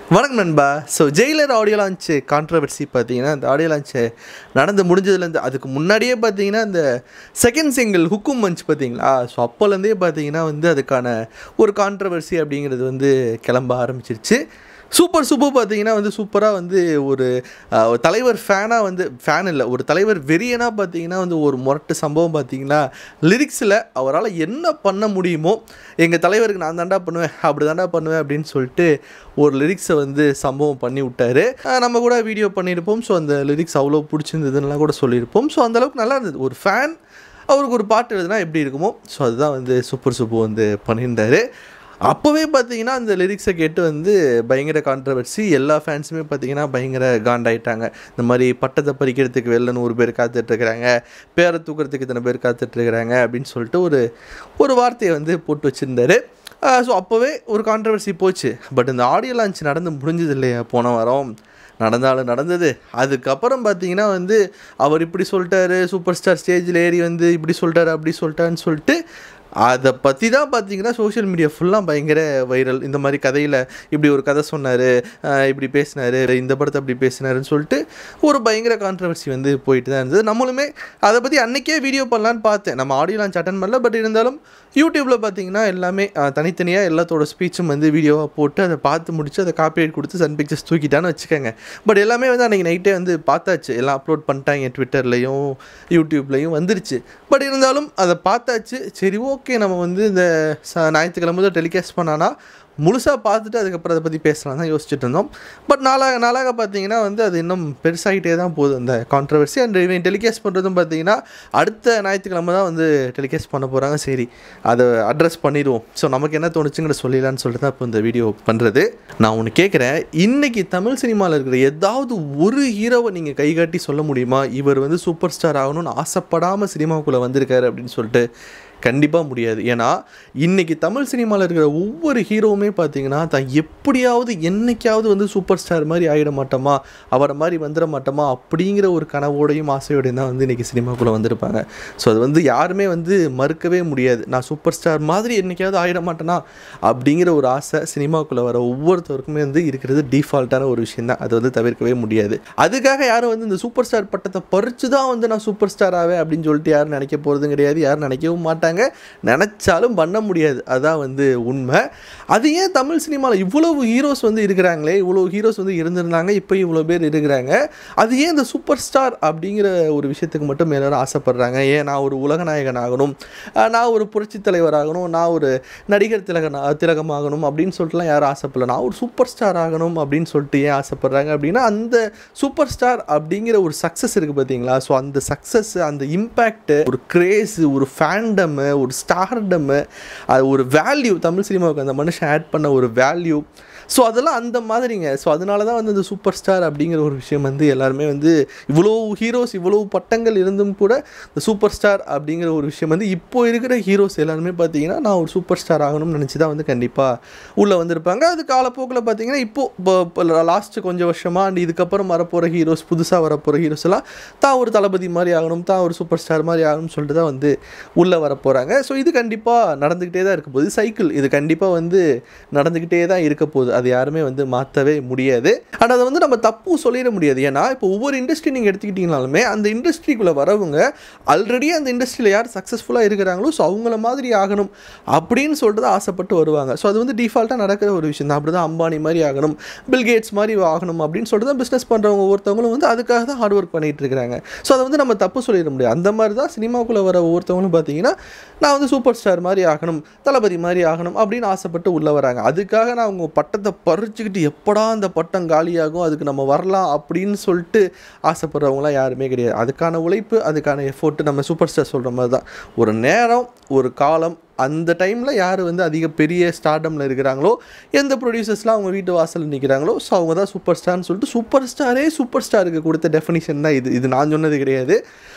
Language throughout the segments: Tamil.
வணக்கம் நண்பா ஸோ ஜெயிலர் ஆடியோ லான்ச்சு கான்ட்ரவர்சி பார்த்தீங்கன்னா அந்த ஆடியோ லான்ச்சு நடந்து முடிஞ்சதுலேருந்து அதுக்கு முன்னாடியே பார்த்தீங்கன்னா இந்த செகண்ட் சிங்கிள் ஹுக்கும் மஞ்ச் பார்த்தீங்களா ஸோ அப்போலேருந்தே பார்த்தீங்கன்னா வந்து அதுக்கான ஒரு கான்ட்ரவர்சி அப்படிங்கிறது வந்து கிளம்ப ஆரம்பிச்சிருச்சு சூப்பர் சூப்பர் பார்த்தீங்கன்னா வந்து சூப்பராக வந்து ஒரு அஹ், ஒரு தலைவர் ஃபேனாக வந்து ஃபேன் இல்லை ஒரு தலைவர் வெறியனாக பார்த்தீங்கன்னா வந்து ஒரு முரட்டு சம்பவம் பார்த்தீங்கன்னா லிரிக்ஸில் அவரால் என்ன பண்ண முடியுமோ எங்கள் தலைவருக்கு நான் தாண்டா பண்ணுவேன் அப்படி தாண்டா பண்ணுவேன் அப்படின்னு சொல்லிட்டு ஒரு லிரிக்ஸை வந்து சம்பவம் பண்ணி விட்டாரு அஹ், நம்ம கூட வீடியோ பண்ணியிருப்போம் ஸோ அந்த லிரிக்ஸ் அவ்வளோ பிடிச்சிருந்ததுன்னெலாம் கூட சொல்லியிருப்போம் ஸோ அந்தளவுக்கு நல்லா இருந்தது ஒரு ஃபேன் அவருக்கு ஒரு பாட்டு எழுதுனா எப்படி இருக்குமோ ஸோ அதுதான் வந்து சூப்பர் சூப்பர் வந்து பண்ணியிருந்தாரு அப்போவே பார்த்தீங்கன்னா அந்த லிரிக்ஸை கேட்டு வந்து பயங்கர கான்ட்ரவர்சி எல்லா ஃபேன்ஸுமே பார்த்தீங்கன்னா பயங்கர காண்டாயிட்டாங்க இந்த மாதிரி பட்டத்தை பறிக்கிறதுக்கு வெளில நூறு பேர் காத்துட்ருக்குறாங்க பேரை தூக்கிறதுக்கு இத்தனை பேர் காத்துட்ருக்குறாங்க அப்படின்னு சொல்லிட்டு ஒரு ஒரு வார்த்தையை வந்து போட்டு வச்சுருந்தாரு ஸோ அப்போவே ஒரு கான்ட்ரவர்சி போச்சு பட் இந்த ஆடியோ லான்ச் நடந்து முடிஞ்சது இல்லையா போன வாரம் நடந்தாலும் நடந்தது அதுக்கப்புறம் பார்த்தீங்கன்னா வந்து அவர் இப்படி சொல்லிட்டாரு சூப்பர் ஸ்டார் ஸ்டேஜில் ஏறி வந்து இப்படி சொல்லிட்டாரு அப்படி சொல்லிட்டாருன்னு சொல்லிட்டு அதை பற்றி தான் பார்த்தீங்கன்னா சோஷியல் மீடியா ஃபுல்லாக பயங்கர வைரல் இந்த மாதிரி கதையில் இப்படி ஒரு கதை சொன்னார் இப்படி பேசினார் இந்த படத்தை அப்படி பேசினாருன்னு சொல்லிட்டு ஒரு பயங்கர கான்ட்ரவர்சி வந்து போயிட்டு தான் இருந்தது நம்மளுமே அதை பற்றி அன்றைக்கே வீடியோ பண்ணலான்னு பார்த்தேன் நம்ம ஆடியோ லான்ச் அட்டன் பண்ணல பட் இருந்தாலும் யூடியூப்பில் பார்த்தீங்கன்னா எல்லாமே அஹ், தனித்தனியாக எல்லாத்தோட ஸ்பீச்சும் வந்து வீடியோவாக போட்டு அதை பார்த்து முடிச்சு அதை காப்பிரைட் கொடுத்து சன் பிக்சர்ஸ் தூக்கிட்டான்னு வச்சுக்கோங்க பட் எல்லாமே வந்து அன்றைக்கி நைட்டே வந்து பார்த்தாச்சு எல்லாம் அப்லோட் பண்ணிட்டாங்க ட்விட்டர்லையும் யூடியூப்லையும் வந்துருச்சு பட் இருந்தாலும் அதை பார்த்தாச்சு சரி ஓகே நம்ம வந்து இந்த ச ஞாயிற்றுக்கிழமை தான் டெலிகாஸ்ட் பண்ணானா முழுசாக பார்த்துட்டு அதுக்கப்புறம் அதை பற்றி பேசலாம் தான் யோசிச்சுட்டு இருந்தோம் பட் நாளாக நாளாக பார்த்தீங்கன்னா வந்து அது இன்னும் பெருசாகிட்டே தான் போகுது அந்த கான்ட்ரவர்சி அண்ட் இவன் டெலிகாஸ்ட் பண்ணுறதும் பார்த்தீங்கன்னா அடுத்த ஞாயிற்றுக்கிழமை தான் வந்து டெலிகாஸ்ட் பண்ண போகிறாங்க சரி அதை அட்ரஸ் பண்ணிடுவோம் ஸோ நமக்கு என்ன தோணுச்சுங்கிற சொல்லிடலான்னு சொல்லிட்டு தான் இப்போ இந்த வீடியோ பண்ணுறது நான் ஒன்று கேட்குறேன் இன்னைக்கு தமிழ் சினிமாவில் இருக்கிற ஏதாவது ஒரு ஹீரோவை நீங்கள் கை காட்டி சொல்ல முடியுமா இவர் வந்து சூப்பர் ஸ்டார் ஆகணும்னு ஆசைப்படாமல் சினிமாவுக்குள்ளே வந்திருக்காரு அப்படின்னு சொல்லிட்டு கண்டிப்பாக முடியாது ஏன்னா இன்னைக்கு தமிழ் சினிமாவில் இருக்கிற ஒவ்வொரு ஹீரோவுமே பார்த்தீங்கன்னா தான் எப்படியாவது என்னைக்காவது வந்து சூப்பர் ஸ்டார் மாதிரி ஆகிட மாட்டோமா அவரை மாதிரி வந்துட மாட்டோமா அப்படிங்கிற ஒரு கனவோடையும் ஆசையோடையும் தான் வந்து இன்றைக்கி சினிமாக்குள்ளே வந்திருப்பாங்க ஸோ அது வந்து யாருமே வந்து மறுக்கவே முடியாது நான் சூப்பர் ஸ்டார் மாதிரி என்னைக்காவது ஆகிட மாட்டேனா அப்படிங்கிற ஒரு ஆசை சினிமாக்குள்ளே வர ஒவ்வொருத்தருக்குமே வந்து இருக்கிறது டிஃபால்ட்டான ஒரு விஷயம் தான் அது வந்து தவிர்க்கவே முடியாது அதுக்காக யாரும் வந்து இந்த சூப்பர் ஸ்டார் பட்டத்தை பறித்து தான் வந்து நான் சூப்பர் ஸ்டார் ஆவேன் அப்படின்னு சொல்லிட்டு யாரும் நினைக்க போகிறதும் கிடையாது யாரும் நினைக்கவும் மாட்டாங்க நினச்சாலும் பண்ண முடியாது அதான் வந்து உண்மை அது ஏன் தமிழ் சினிமாவில் இவ்வளவு ஹீரோஸ் வந்து இருக்கிறாங்களே இவ்வளோ ஹீரோஸ் வந்து இருந்திருந்தாங்க இப்போ இவ்வளோ பேர் இருக்கிறாங்க அது ஏன் இந்த சூப்பர் ஸ்டார் அப்படிங்கிற ஒரு விஷயத்துக்கு மட்டும் எல்லாரும் ஆசைப்படுறாங்க ஏன் நான் ஒரு உலகநாயகன் ஆகணும் அஹ் நான் ஒரு புரட்சி தலைவர் ஆகணும் நான் ஒரு நடிகர் திலகன் திலகமாகணும் அப்படின்னு சொல்லிட்டுலாம் யாரும் ஆசைப்படல நான் ஒரு சூப்பர் ஸ்டார் ஆகணும் அப்படின்னு சொல்லிட்டு ஏன் ஆசைப்படுறாங்க அப்படின்னா அந்த சூப்பர் ஸ்டார் அப்படிங்கிற ஒரு சக்ஸஸ் இருக்குது பார்த்தீங்களா ஸோ அந்த சக்ஸஸ் அந்த இம்பேக்ட்டு ஒரு கிரேஸு ஒரு ஃபேண்டம்மு ஒரு ஸ்டார்டம்மு அது ஒரு வேல்யூ தமிழ் சினிமாவுக்கு அந்த மனுஷன் ஆட் பண்ண ஒரு வேல்யூ ஸோ அதெல்லாம் அந்த மாதிரிங்க ஸோ அதனால தான் வந்து இந்த சூப்பர் ஸ்டார் அப்படிங்கிற ஒரு விஷயம் வந்து எல்லாருமே வந்து இவ்வளோ ஹீரோஸ் இவ்வளோ பட்டங்கள் இருந்தும் கூட இந்த சூப்பர் ஸ்டார் அப்படிங்கிற ஒரு விஷயம் வந்து இப்போ இருக்கிற ஹீரோஸ் எல்லாருமே பார்த்தீங்கன்னா நான் ஒரு சூப்பர் ஸ்டார் ஆகணும்னு நினச்சி தான் வந்து கண்டிப்பாக உள்ளே வந்திருப்பாங்க அது காலப்போக்கில் பார்த்தீங்கன்னா இப்போது லாஸ்ட்டு கொஞ்சம் வருஷமாக அண்ட் இதுக்கப்புறம் வரப்போகிற ஹீரோஸ் புதுசாக வரப்போகிற ஹீரோஸ் எல்லாம் தான் ஒரு தளபதி மாதிரி ஆகணும் தான் ஒரு சூப்பர் ஸ்டார் மாதிரி ஆகணும்னு சொல்லிட்டு தான் வந்து உள்ளே வர போகிறாங்க ஸோ இது கண்டிப்பாக நடந்துக்கிட்டே தான் இருக்க போகுது சைக்கிள் இது கண்டிப்பாக வந்து நடந்துக்கிட்டே தான் இருக்க போகுது அது யாருமே வந்து மாற்றவே முடியாது அண்ட் அதை வந்து நம்ம தப்பும் சொல்லிட முடியாது ஏன்னா இப்போ ஒவ்வொரு இண்டஸ்ட்ரி நீங்கள் எடுத்துக்கிட்டீங்கனாலுமே அந்த இண்டஸ்ட்ரிக்குள்ளே வரவங்க ஆல்ரெடி அந்த இண்டஸ்ட்ரியில் யார் சக்ஸஸ்ஃபுல்லாக இருக்கிறாங்களோ ஸோ அவங்கள மாதிரி ஆகணும் அப்படின்னு சொல்லிட்டு தான் ஆசைப்பட்டு வருவாங்க ஸோ அது வந்து டிஃபால்ட்டாக நடக்கிற ஒரு விஷயம் தான் அப்படி தான் அம்பானி மாதிரி ஆகணும் பில்கேட்ஸ் மாதிரி ஆகணும் அப்படின்னு சொல்லிட்டு தான் பிஸ்னஸ் பண்ணுறவங்க ஒவ்வொருத்தவங்களும் வந்து அதுக்காக தான் ஹார்ட் ஒர்க் பண்ணிட்டு இருக்கிறாங்க ஸோ அதை வந்து நம்ம தப்பு சொல்லிட முடியாது அந்த மாதிரி தான் சினிமாக்குள்ளே வர ஒவ்வொருத்தவங்களும் பார்த்தீங்கன்னா நான் வந்து சூப்பர் ஸ்டார் மாதிரி ஆகணும் தளபதி மாதிரி ஆகணும் அப்படின்னு ஆசைப்பட்டு உள்ளே வராங்க அதுக்காக நான் அவங்க பட்டத்தை பறிச்சுக்கிட்டு எப்படா அந்த பட்டம் காலியாகும் அதுக்கு நம்ம வரலாம் அப்படின்னு சொல்லிட்டு ஆசைப்படுறவங்களாம் யாருமே கிடையாது அதுக்கான உழைப்பு அதுக்கான எஃபோர்ட்டு நம்ம சூப்பர் ஸ்டார் சொல்கிற மாதிரி தான் ஒரு நேரம் ஒரு காலம் அந்த டைமில் யார் வந்து அதிக பெரிய ஸ்டார்டமில் இருக்கிறாங்களோ எந்த ப்ரொடியூசர்ஸ்லாம் அவங்க வீட்டு வாசலில் நிற்கிறாங்களோ ஸோ அவங்க தான் சூப்பர் ஸ்டார்னு சொல்லிட்டு சூப்பர் ஸ்டாரே சூப்பர் ஸ்டாருக்கு கொடுத்த டெஃபினிஷன் தான் இது இது நான் சொன்னது கிடையாது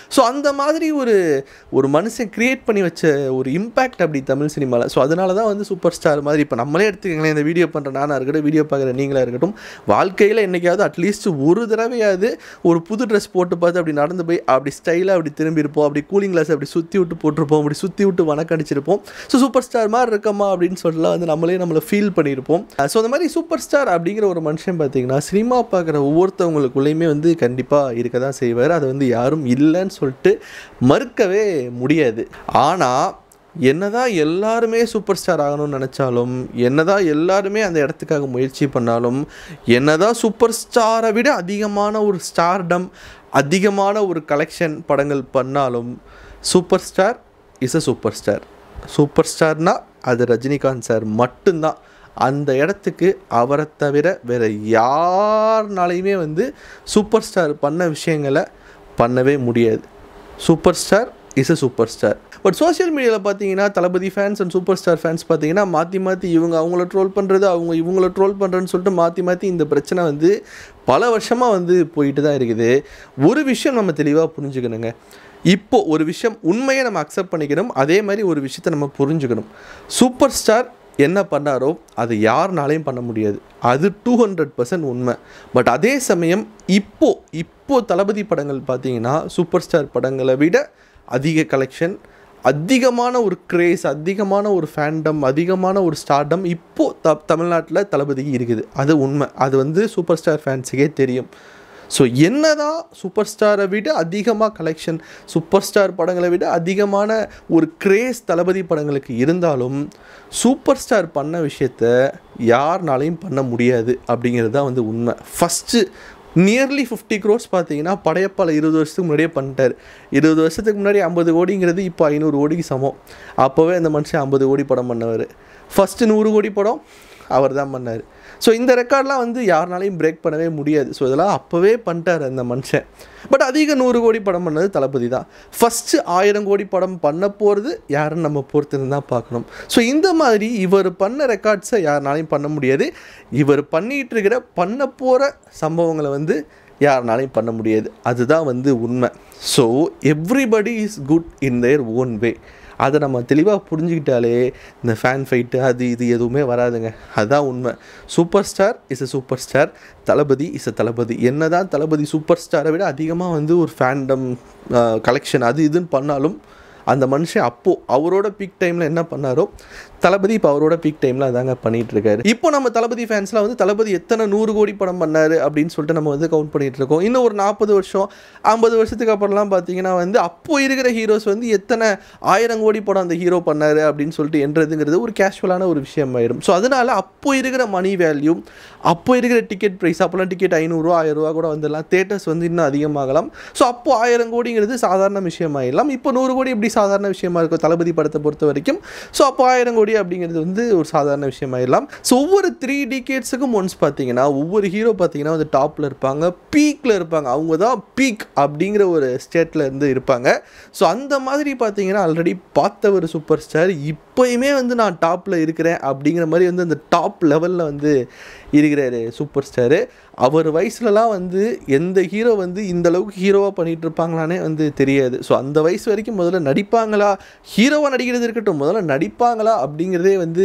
ஸோ அந்த மாதிரி ஒரு ஒரு மனுஷன் கிரியேட் பண்ணி வச்ச ஒரு இம்பேக்ட் அப்படி தமிழ் சினிமாவில் ஸோ அதனால தான் வந்து சூப்பர் ஸ்டார் மாதிரி இப்போ நம்மளே எடுத்துக்கங்களேன் இந்த வீடியோ பண்ணுற நானாக இருக்கட்டும் வீடியோ பார்க்குற நீங்களாக இருக்கட்டும் வாழ்க்கையில் என்றைக்காவது அட்லீஸ்ட் ஒரு தடவையாவது ஒரு புது ட்ரெஸ் போட்டு பார்த்து அப்படி நடந்து போய் அப்படி ஸ்டைலாக அப்படி திரும்பி இருப்போம் அப்படி கூலிங் கிளாஸ் அப்படி சுற்றி விட்டு போட்டிருப்போம் அப்படி சுற்றி விட்டு வணக்கம் அடிச்சிருப்போம் ஸோ சூப்பர் ஸ்டார் மாதிரி இருக்கமா அப்படின்னு சொல்லலாம் வந்து நம்மளே நம்மளை ஃபீல் பண்ணியிருப்போம் ஸோ அந்த மாதிரி சூப்பர் ஸ்டார் அப்படிங்கிற ஒரு மனுஷன் பார்த்தீங்கன்னா சினிமா பார்க்குற ஒவ்வொருத்தவங்களுக்குள்ளேயுமே வந்து கண்டிப்பாக இருக்க தான் செய்வார் அதை வந்து யாரும் இல்லைன்னு சொல்லிட்டு மறுக்கவே முடியாது ஆனால் என்னதான் எல்லாருமே சூப்பர் ஸ்டார் ஆகணும்னு நினச்சாலும் என்னதான் எல்லாருமே அந்த இடத்துக்காக முயற்சி பண்ணாலும் என்னதான் சூப்பர் ஸ்டாரை விட அதிகமான ஒரு ஸ்டார்டம் அதிகமான ஒரு கலெக்ஷன் படங்கள் பண்ணாலும் super star is a super star super ஸ்டார்னா அது ரஜினிகாந்த் சார் மட்டும்தான் அந்த இடத்துக்கு அவரை தவிர வேறு யாருனாலையுமே வந்து சூப்பர் ஸ்டார் பண்ண விஷயங்களை பண்ணவே முடியாது super star is a super star but social மீடியாவில் பார்த்தீங்கன்னா Thalapathy fans and super star fans பார்த்தீங்கன்னா மாற்றி மாற்றி இவங்க அவங்கள ட்ரோல் பண்ணுறது அவங்க இவங்கள ட்ரோல் பண்ணுறேன்னு சொல்லிட்டு மாற்றி மாற்றி இந்த பிரச்சனை வந்து பல வருஷமாக வந்து போயிட்டு தான் இருக்குது ஒரு விஷயம் நம்ம தெளிவாக புரிஞ்சுக்கணுங்க இப்போ ஒரு விஷயம் உண்மையை நம்ம அக்செப்ட் பண்ணிக்கணும் அதே மாதிரி ஒரு விஷயத்தை நம்ம புரிஞ்சுக்கணும் சூப்பர் ஸ்டார் என்ன பண்ணாரோ அது யாருனாலையும் பண்ண முடியாது அது டூ ஹண்ட்ரட் பர்சன்ட் உண்மை பட் அதே சமயம் இப்போ இப்போ தளபதி படங்கள் பார்த்தீங்கன்னா சூப்பர் ஸ்டார் படங்களை விட அதிக கலெக்ஷன் அதிகமான ஒரு கிரேஸ் அதிகமான ஒரு ஃபேண்டம் அதிகமான ஒரு ஸ்டார்டம் இப்போது த தமிழ்நாட்டில் தளபதிக்கு இருக்குது அது உண்மை அது வந்து சூப்பர் ஸ்டார் ஃபேன்ஸுக்கே தெரியும் ஸோ என்னதான் சூப்பர் ஸ்டாரை விட அதிகமாக கலெக்ஷன் சூப்பர் ஸ்டார் படங்களை விட அதிகமான ஒரு கிரேஸ் தளபதி படங்களுக்கு இருந்தாலும் சூப்பர் ஸ்டார் பண்ண விஷயத்த யாருனாலையும் பண்ண முடியாது அப்படிங்கிறது தான் வந்து உண்மை ஃபஸ்ட்டு நியர்லி ஃபிஃப்டி க்ரோஸ் பார்த்தீங்கன்னா படையப்பால் இருபது வருஷத்துக்கு முன்னாடியே பண்ணிட்டார் இருபது வருஷத்துக்கு முன்னாடி ஐம்பது கோடிங்கிறது இப்போ ஐநூறு கோடிக்கு சமம் அப்போவே அந்த மனுஷன் ஐம்பது கோடி படம் பண்ணவர் ஃபஸ்ட்டு நூறு கோடி படம் அவர் தான் பண்ணார் ஸோ இந்த ரெக்கார்ட்லாம் வந்து யாருனாலையும் பிரேக் பண்ணவே முடியாது ஸோ இதெல்லாம் அப்போவே பண்ணிட்டார் அந்த மனுஷன் பட் அதிக நூறு கோடி படம் பண்ணது தளபதி தான் ஃபஸ்ட்டு ஆயிரம் கோடி படம் பண்ண போகிறது யாருன்னு நம்ம பொறுத்து தான் பார்க்கணும் ஸோ இந்த மாதிரி இவர் பண்ண ரெக்கார்ட்ஸை யாருனாலையும் பண்ண முடியாது இவர் பண்ணிகிட்டு இருக்கிற பண்ண போகிற சம்பவங்களை வந்து யாருனாலையும் பண்ண முடியாது அதுதான் வந்து உண்மை so everybody is good in their own way அதை நம்ம தெளிவாக புரிஞ்சுக்கிட்டாலே இந்த ஃபேன் ஃபைட்டு அது இது எதுவுமே வராதுங்க அதுதான் உண்மை super star is a super star Thalapathy is a Thalapathy என்ன தான் தளபதி சூப்பர் ஸ்டாரை விட அதிகமாக வந்து ஒரு ஃபேண்டம் கலெக்ஷன் அது இதுன்னு பண்ணாலும் அந்த மனுஷன் அப்போது அவரோட பீக் டைமில் என்ன பண்ணாரோ தளபதி இப்போ அவரோட பீக் டைமில் அதாங்க பண்ணிகிட்டு இருக்காரு இப்போ நம்ம தளபதி ஃபேன்ஸ்லாம் வந்து தளபதி எத்தனை நூறு கோடி படம் பண்ணார் அப்படின்னு சொல்லிட்டு நம்ம வந்து கவுண்ட் பண்ணிகிட்டு இருக்கோம் இன்னும் ஒரு நாற்பது வருஷம் ஐம்பது வருஷத்துக்கு அப்புறம்லாம் பார்த்தீங்கன்னா வந்து அப்போ இருக்கிற ஹீரோஸ் வந்து எத்தனை ஆயிரம் கோடி படம் அந்த ஹீரோ பண்ணார் அப்படின்னு சொல்லிட்டு என்றதுங்கிறது ஒரு கேஷுவலான ஒரு விஷயம் ஆயிடும் ஸோ அதனால் அப்போ இருக்கிற மணி வேல்யூ அப்போ இருக்கிற டிக்கெட் ப்ரைஸ் அப்போலாம் டிக்கெட் ஐநூறுரூவா ஆயிரம் ரூபா கூட வந்துடலாம் தேட்டர்ஸ் வந்து இன்னும் அதிகமாகலாம் ஸோ அப்போ ஆயிரம் கோடிங்கிறது சாதாரண விஷயமாயிடலாம் இப்போ நூறு கோடி எப்படி சாதாரண விஷயமா இருக்கும் தளபதி படத்தை பொறுத்த வரைக்கும் ஸோ அப்போ ஆயிரம் கோடி அப்படிங்கிறது வந்து ஒரு சாதாரண விஷயமாயிடலாம் ஸோ ஒவ்வொரு த்ரீ டிகேட்ஸுக்கும் ஒன்ஸ் பார்த்தீங்கன்னா ஒவ்வொரு ஹீரோ பார்த்தீங்கன்னா வந்து டாப்பில் இருப்பாங்க பீக்கில் இருப்பாங்க அவங்க தான் பீக் அப்படிங்கிற ஒரு ஸ்டேட்டில் இருந்து இருப்பாங்க ஸோ அந்த மாதிரி பார்த்தீங்கன்னா ஆல்ரெடி பார்த்த ஒரு சூப்பர் ஸ்டார் இப்போயுமே வந்து நான் டாப்பில் இருக்கிறேன் அப்படிங்கிற மாதிரி வந்து அந்த டாப் லெவலில் வந்து இருக்கிறாரு சூப்பர் ஸ்டாரு அவர் வயசுலலாம் வந்து எந்த ஹீரோ வந்து இந்த அளவுக்கு ஹீரோவாக பண்ணிகிட்டு இருப்பாங்களானே வந்து தெரியாது ஸோ அந்த வயசு வரைக்கும் முதல்ல நடிப்பாங்களா ஹீரோவாக நடிக்கிறது இருக்கட்டும் முதல்ல நடிப்பாங்களா அப்படிங்கிறதே வந்து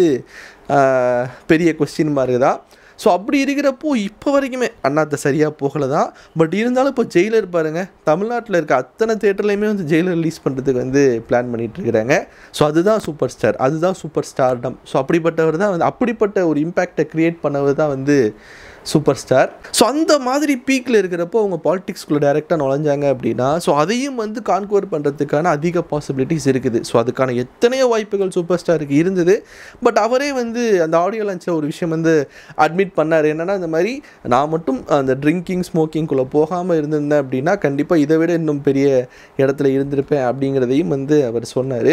ஆஹ், பெரிய கொஸ்டின் மார்க் தான் ஸோ அப்படி இருக்கிறப்போ இப்போ வரைக்குமே அண்ணாத்த சரியாக போகலை தான் பட் இருந்தாலும் இப்போ ஜெயிலர் பாருங்க தமிழ்நாட்டில் இருக்க அத்தனை தேட்டர்லையுமே வந்து ஜெயிலர் ரிலீஸ் பண்ணுறதுக்கு வந்து பிளான் பண்ணிட்டு இருக்கிறாங்க ஸோ அதுதான் சூப்பர் ஸ்டார் அதுதான் சூப்பர் ஸ்டார்டம் ஸோ அப்படிப்பட்டவர் தான் வந்து அப்படிப்பட்ட ஒரு இம்பேக்டை க்ரியேட் பண்ணவர் தான் வந்து சூப்பர் ஸ்டார் ஸோ அந்த மாதிரி பீக்கில் இருக்கிறப்போ அவங்க பாலிடிக்ஸ்குள்ளே டைரெக்டாக நுழைஞ்சாங்க அப்படின்னா ஸோ அதையும் வந்து கான்குவர் பண்ணுறதுக்கான அதிக பாசிபிலிட்டிஸ் இருக்குது ஸோ அதுக்கான எத்தனையோ வாய்ப்புகள் சூப்பர் ஸ்டாருக்கு இருந்தது பட் அவரே வந்து அந்த ஆடியோ லான்ச்சில் ஒரு விஷயம் வந்து அட்மிட் பண்ணார் என்னன்னா இந்த மாதிரி நான் மட்டும் அந்த ட்ரிங்கிங் ஸ்மோக்கிங்குள்ளே போகாமல் இருந்திருந்தேன் அப்படின்னா கண்டிப்பாக இதை விட இன்னும் பெரிய இடத்துல இருந்திருப்பேன் அப்படிங்கிறதையும் வந்து அவர் சொன்னார்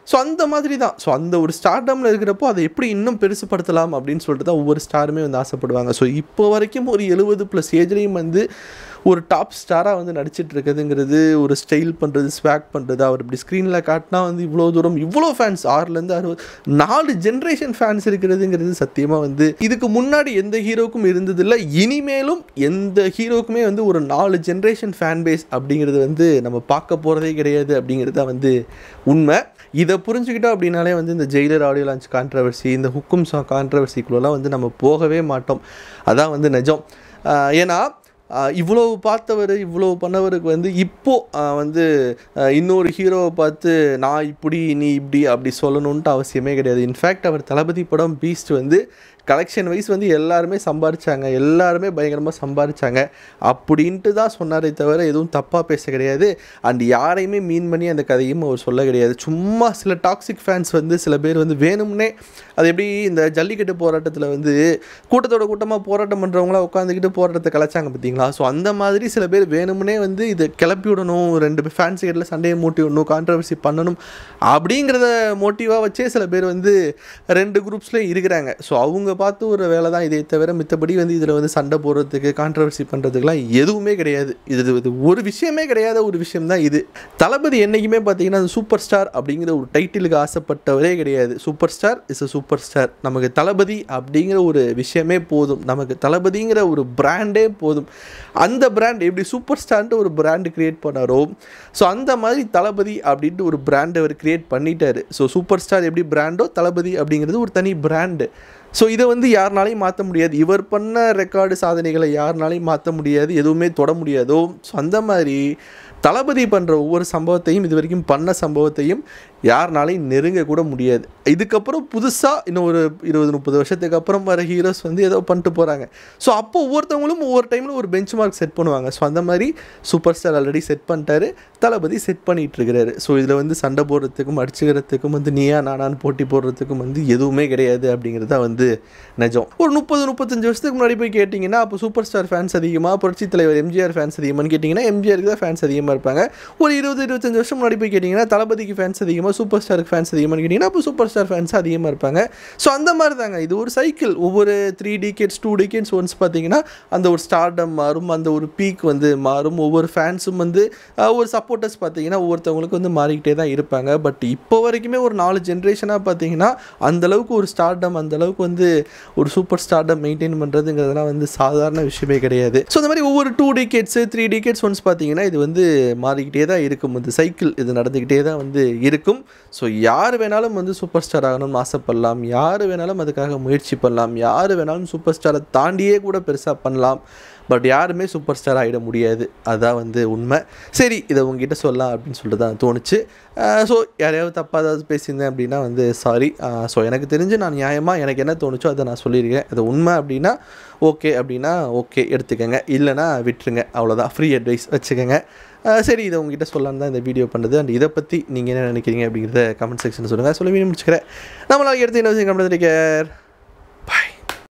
ஸோ அந்த மாதிரி தான் ஸோ அந்த ஒரு ஸ்டார்டமில் இருக்கிறப்போ அதை எப்படி இன்னும் பெருசுப்படுத்தலாம் அப்படின்னு சொல்லிட்டு தான் ஒவ்வொரு ஸ்டாருமே வந்து ஆசைப்படுவாங்க ஸோ இப்போ வரைக்கும் ஒரு எழுபது ப்ளஸ் ஏஜ்லேயும் வந்து ஒரு டாப் ஸ்டாராக வந்து நடிச்சிட்டு இருக்கிறதுங்கிறது ஒரு ஸ்டைல் பண்ணுறது ஸ்வாக் பண்ணுறது அவர் இப்படி ஸ்க்ரீனில் காட்டினா வந்து இவ்வளோ தூரம் இவ்வளோ ஃபேன்ஸ் ஆறுலேருந்து அறுபது நாலு ஜென்ரேஷன் ஃபேன்ஸ் இருக்கிறதுங்கிறது சத்தியமாக வந்து இதுக்கு முன்னாடி எந்த ஹீரோக்கும் இருந்ததில்லை இனிமேலும் எந்த ஹீரோக்குமே வந்து ஒரு நாலு ஜென்ரேஷன் ஃபேன் பேஸ் அப்படிங்கிறது வந்து நம்ம பார்க்க போகிறதே கிடையாது அப்படிங்கிறது தான் வந்து உண்மை இதை புரிஞ்சுக்கிட்டோம் அப்படின்னாலே வந்து இந்த ஜெயிலர் ஆடியோ லான்ச் கான்ட்ரவர்சி இந்த ஹுக்கும் சாங் கான்ட்ரவர்சிக்குள்ளெல்லாம் வந்து நம்ம போகவே மாட்டோம் அதான் வந்து நிஜம் ஆஹ் ஏன்னா ஆஹ் இவ்வளோ பார்த்தவர் இவ்வளோ பண்ணவருக்கு வந்து இப்போது வந்து ஆஹ் இன்னொரு ஹீரோவை பார்த்து நான் இப்படி நீ இப்படி அப்படி சொல்லணுன்ட்டு அவசியமே கிடையாது இன்ஃபேக்ட் அவர் தளபதி படம் பீஸ்ட் வந்து கலெக்ஷன் வைஸ் வந்து எல்லாருமே சம்பாரிச்சாங்க எல்லாருமே பயங்கரமாக சம்பாரிச்சாங்க அப்படின்ட்டு தான் சொன்னாரே தவிர எதுவும் தப்பாக பேச கிடையாது அண்ட் யாரையுமே மீன் பண்ணி அந்த கதையும் அவர் சொல்ல கிடையாது சும்மா சில டாக்ஸிக் ஃபேன்ஸ் வந்து சில பேர் வந்து வேணும்னே அது எப்படி இந்த ஜல்லிக்கட்டு போராட்டத்தில் வந்து கூட்டத்தோட கூட்டமாக போராட்டம் பண்ணுறவங்களாம் உட்காந்துக்கிட்டு போராட்டத்தை கலைச்சாங்க பார்த்தீங்களா ஸோ அந்த மாதிரி சில பேர் வேணும்னே வந்து இதை கிளப்பி விடணும் ரெண்டு ஃபேன்ஸ் கிட்ட சண்டையை மூட்டி விடணும் கான்ட்ரவர்சி பண்ணணும் அப்படிங்கிறத மோட்டிவாக வச்சே சில பேர் வந்து ரெண்டு குரூப்ஸ்லேயும் இருக்கிறாங்க ஸோ அவங்க பார்த்து ஒரு வேலை தான் இதே தவிர மித்தபடி வந்து இதில் வந்து சண்டை போடுறதுக்கு கான்ட்ரவர்சி பண்ணுறதுக்குலாம் எதுவுமே கிடையாது இது இது ஒரு விஷயமே கிடையாத ஒரு விஷயம் தான் இது தளபதி என்றைக்குமே பார்த்தீங்கன்னா அது சூப்பர் ஸ்டார் அப்படிங்கிற ஒரு டைட்டிலுக்கு ஆசைப்பட்டவரே கிடையாது super star is a super star நமக்கு தளபதி அப்படிங்கிற ஒரு விஷயமே போதும் நமக்கு தளபதிங்கிற ஒரு பிராண்டே போதும் அந்த பிராண்ட் எப்படி சூப்பர் ஸ்டார்ன்ட்டு ஒரு பிராண்டு கிரியேட் பண்ணாரோ ஸோ அந்த மாதிரி தளபதி அப்படின்ட்டு ஒரு பிராண்டை அவர் கிரியேட் பண்ணிட்டாரு ஸோ சூப்பர் ஸ்டார் எப்படி பிராண்டோ தளபதி அப்படிங்கிறது ஒரு தனி பிராண்டு ஸோ இதை வந்து யாருனாலையும் மாற்ற முடியாது இவர் பண்ண ரெக்கார்டு சாதனைகளை யாருனாலையும் மாற்ற முடியாது எதுவுமே தொட முடியாதோ ஸோ அந்த மாதிரி தளபதி பண்ணுற ஒவ்வொரு சம்பவத்தையும் இது வரைக்கும் பண்ண சம்பவத்தையும் யாருனாலையும் நெருங்க கூட முடியாது இதுக்கப்புறம் புதுசாக இன்னும் ஒரு இருபது முப்பது வருஷத்துக்கு அப்புறம் வர ஹீரோஸ் வந்து ஏதோ பண்ணிட்டு போகிறாங்க ஸோ அப்போ ஒவ்வொருத்தவங்களும் ஒவ்வொரு டைமில் ஒரு பெஞ்ச் மார்க் செட் பண்ணுவாங்க ஸோ அந்த மாதிரி சூப்பர் ஸ்டார் ஆல்ரெடி செட் பண்ணிட்டாரு தளபதி செட் பண்ணிட்டு இருக்கிறாரு ஸோ இதில் வந்து சண்டை போடுறதுக்கும் அடிச்சுக்கிறதுக்கும் வந்து நீயா நானான்னு போட்டி போடுறதுக்கும் வந்து எதுவுமே கிடையாது அப்படிங்கிறது தான் வந்து நிஜம் ஒரு முப்பது முப்பத்தஞ்சு வருஷத்துக்கு முன்னாடி போய் கேட்டிங்கன்னா அப்போ சூப்பர் ஸ்டார் ஃபேன்ஸ் அதிகமாக புரட்சி தலைவர் எம்ஜிஆர் ஃபேன்ஸ் அதிகமானு கேட்டிங்கன்னா எம்ஜிஆருக்கு தான் ஃபேன்ஸ் அதிகமாக இருப்பாங்க ஒரு இருபது இருபத்தஞ்சு வருஷம் முன்னாடி போய் கேட்டிங்கன்னா தளபதிக்கு ஃபேன்ஸ் அதிகமாக சூப்பர் ஸ்டாருக்கு ஃபேன்ஸ் அதிகமாக கேட்டிங்கன்னா அப்போ சூப்பர் ஸ்டார் ஃபேன்ஸ் அதிகமாக இருப்பாங்க ஸோ அந்த மாதிரி தாங்க இது ஒரு சைக்கிள் ஒவ்வொரு three decades two decades once பார்த்தீங்கன்னா அந்த ஒரு ஸ்டார்டம் மாறும் அந்த ஒரு பீக் வந்து மாறும் ஒவ்வொரு ஃபேன்ஸும் வந்து அஹ், ஒரு சப்போர்ட்டர்ஸ் பார்த்தீங்கன்னா ஒவ்வொருத்தவங்களுக்கு வந்து மாறிக்கிட்டே தான் இருப்பாங்க பட் இப்போ வரைக்குமே ஒரு நாலு ஜென்ரேஷனாக பார்த்தீங்கன்னா அந்தளவுக்கு ஒரு ஸ்டார்டம் அந்தளவுக்கு வந்து ஒரு சூப்பர் ஸ்டார்டம் மெயின்டைன் பண்ணுறதுங்கிறதுலாம் வந்து சாதாரண விஷயமே கிடையாது ஸோ இந்த மாதிரி ஒவ்வொரு two decades three decades once பார்த்தீங்கன்னா இது வந்து மாறிக்கிட்டே தான் இருக்கும் இந்த சைக்கிள் இது நடந்துக்கிட்டே தான் வந்து இருக்கும் ஸோ யார் வேணாலும் வந்து சூப்பர் ஸ்டார் ஆகணும்னு ஆசைப்படலாம் யார் வேணாலும் அதுக்காக முயற்சி பண்ணலாம் யார் வேணாலும் சூப்பர் ஸ்டாரை தாண்டியே கூட பெருசாக பண்ணலாம் பட் யாருமே சூப்பர் ஸ்டார் ஆகிட முடியாது அதான் வந்து உண்மை சரி இதை உங்ககிட்ட சொல்லலாம் அப்படின்னு சொல்லிட்டு தான் தோணுச்சு ஸோ யாரையாவது தப்பாக ஏதாவது பேசியிருந்தேன் அப்படின்னா வந்து சாரி ஸோ எனக்கு தெரிஞ்சு நான் நியாயமாக எனக்கு என்ன தோணுச்சோ அதை நான் சொல்லியிருக்கேன் அது உண்மை அப்படின்னா ஓகே அப்படின்னா ஓகே எடுத்துக்கங்க இல்லைனா விட்டுருங்க அவ்வளோதான் ஃப்ரீ அட்வைஸ் வச்சுக்கோங்க அஹ் சரி இதை உங்ககிட்ட சொல்லலான்னு தான் இந்த வீடியோ பண்ணுறது அண்ட் இதை பற்றி நீங்கள் என்ன நினைக்கிறீங்க அப்படிங்கிறத கமெண்ட் செக்ஷனில் சொல்லுங்கள் சொல்லி முடிச்சுக்கிறேன் நம்மளால் எடுத்து என்ன விஷயம் கமெண்ட்